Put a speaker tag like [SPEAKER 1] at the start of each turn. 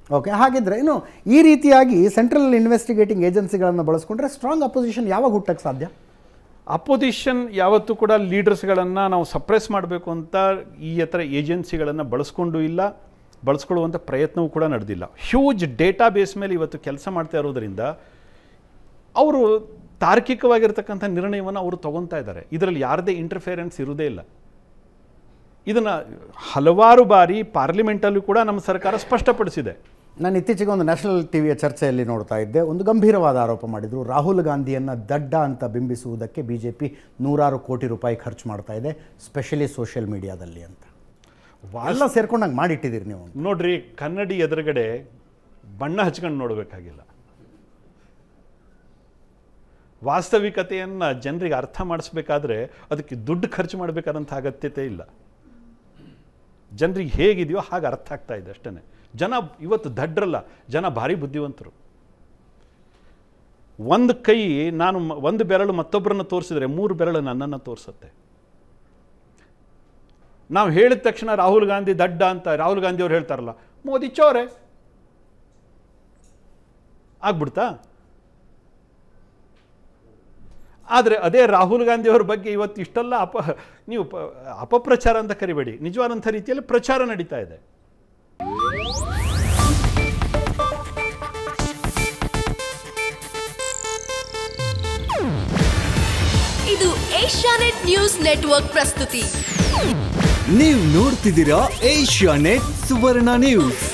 [SPEAKER 1] okay ಹಾಗಿದ್ರೆ ಇನ್ನು ಈ ರೀತಿಯಾಗಿ ಸೆಂಟ್ರಲ್ ಇನ್ವೆಸ್ಟಿಗೇಟಿಂಗ್ ಏಜೆನ್ಸಿಗಳನ್ನು ಬಳಸ್ಕೊಂಡ್ರೆ ಸ್ಟ್ರಾಂಗ್ ಅಪೋಸಿಷನ್ ಯಾವಾಗ ಹುಟ್ಟಕ್ಕೆ ಸಾಧ್ಯ
[SPEAKER 2] ಅಪೋಸಿಷನ್ ಯಾವತ್ತೂ ಕೂಡ ಲೀಡರ್ಸ್ಗಳನ್ನು ನಾವು ಸಪ್ರೆಸ್ ಮಾಡಬೇಕು ಅಂತ ಈ ಥರ ಏಜೆನ್ಸಿಗಳನ್ನು ಬಳಸ್ಕೊಂಡು ಇಲ್ಲ ಬಳಸ್ಕೊಳ್ಳುವಂಥ ಪ್ರಯತ್ನವೂ ಕೂಡ ನಡೆದಿಲ್ಲ ಹ್ಯೂಜ್ ಡೇಟಾ ಬೇಸ್ ಮೇಲೆ ಇವತ್ತು ಕೆಲಸ ಮಾಡ್ತಾ ಇರೋದರಿಂದ ಅವರು ತಾರ್ಕಿಕವಾಗಿರ್ತಕ್ಕಂಥ ನಿರ್ಣಯವನ್ನು ಅವರು ತಗೊತಾ ಇದ್ದಾರೆ ಇದರಲ್ಲಿ ಯಾರದೇ ಇಂಟರ್ಫಿಯರೆನ್ಸ್ ಇರುವುದೇ ಇಲ್ಲ ಇದನ್ನು ಹಲವಾರು ಬಾರಿ ಪಾರ್ಲಿಮೆಂಟಲ್ಲೂ ಕೂಡ ನಮ್ಮ ಸರ್ಕಾರ ಸ್ಪಷ್ಟಪಡಿಸಿದೆ
[SPEAKER 1] ನಾನು ಇತ್ತೀಚೆಗೆ ಒಂದು ನ್ಯಾಷನಲ್ ಟಿವಿಯ ಚರ್ಚೆಯಲ್ಲಿ ನೋಡ್ತಾ ಇದ್ದೆ ಒಂದು ಗಂಭೀರವಾದ ಆರೋಪ ಮಾಡಿದರು ರಾಹುಲ್ ಗಾಂಧಿಯನ್ನು ದಡ್ಡ ಅಂತ ಬಿಂಬಿಸುವುದಕ್ಕೆ ಬಿ ಜೆ ಪಿ ನೂರಾರು ಕೋಟಿ ರೂಪಾಯಿ ಖರ್ಚು ಮಾಡ್ತಾ ಇದೆ ಸ್ಪೆಷಲಿ ಸೋಷಿಯಲ್ ಮೀಡಿಯಾದಲ್ಲಿ ಅಂತ ಎಲ್ಲ ಸೇರ್ಕೊಂಡಂಗೆ ಮಾಡಿಟ್ಟಿದ್ದೀರಿ ನೀವು
[SPEAKER 2] ನೋಡ್ರಿ ಕನ್ನಡಿ ಎದುರುಗಡೆ ಬಣ್ಣ ಹಚ್ಕೊಂಡು ನೋಡಬೇಕಾಗಿಲ್ಲ ವಾಸ್ತವಿಕತೆಯನ್ನು ಜನರಿಗೆ ಅರ್ಥ ಮಾಡಿಸ್ಬೇಕಾದ್ರೆ ಅದಕ್ಕೆ ದುಡ್ಡು ಖರ್ಚು ಮಾಡಬೇಕಾದಂಥ ಅಗತ್ಯತೆ ಇಲ್ಲ ಜನರಿಗೆ ಹೇಗಿದೆಯೋ ಹಾಗೆ ಅರ್ಥ ಆಗ್ತಾ ಇದೆ ಅಷ್ಟೇ ಜನ ಇವತ್ತು ದಡ್ರಲ್ಲ ಜನ ಭಾರಿ ಬುದ್ಧಿವಂತರು ಒಂದು ಕೈ ನಾನು ಮ- ಒಂದು ಬೆರಳು ಮತ್ತೊಬ್ಬರನ್ನು ತೋರಿಸಿದ್ರೆ ಮೂರು ಬೆರಳು ನನ್ನನ್ನು ತೋರಿಸುತ್ತೆ ನಾವು ಹೇಳಿದ ತಕ್ಷಣ ರಾಹುಲ್ ಗಾಂಧಿ ದಡ್ಡ ಅಂತ ರಾಹುಲ್ ಗಾಂಧಿ ಅವ್ರು ಹೇಳ್ತಾರಲ್ಲ ಮೋದಿ ಚೋರೆ ಆಗ್ಬಿಡ್ತಾ ಆದರೆ ಅದೇ ರಾಹುಲ್ ಗಾಂಧಿ ಅವ್ರ ಬಗ್ಗೆ ಇವತ್ತು ಇಷ್ಟೆಲ್ಲ ಅಪ ನೀವು ಪ- ಅಪಪ್ರಚಾರ ಅಂತ ಕರಿಬೇಡಿ ನಿಜವಾದಂಥ ರೀತಿಯಲ್ಲಿ ಪ್ರಚಾರ ನಡೀತಾ ಇದೆ
[SPEAKER 3] ಇದು ಏಷ್ಯಾನೆಟ್ ನ್ಯೂಸ್ ನೆಟ್ವರ್ಕ್ ಪ್ರಸ್ತುತಿ
[SPEAKER 4] ನೀವು ನೋಡ್ತಿದ್ದೀರಾ ಏಷ್ಯಾ ನೆಟ್ ಸುವರ್ಣ ನ್ಯೂಸ್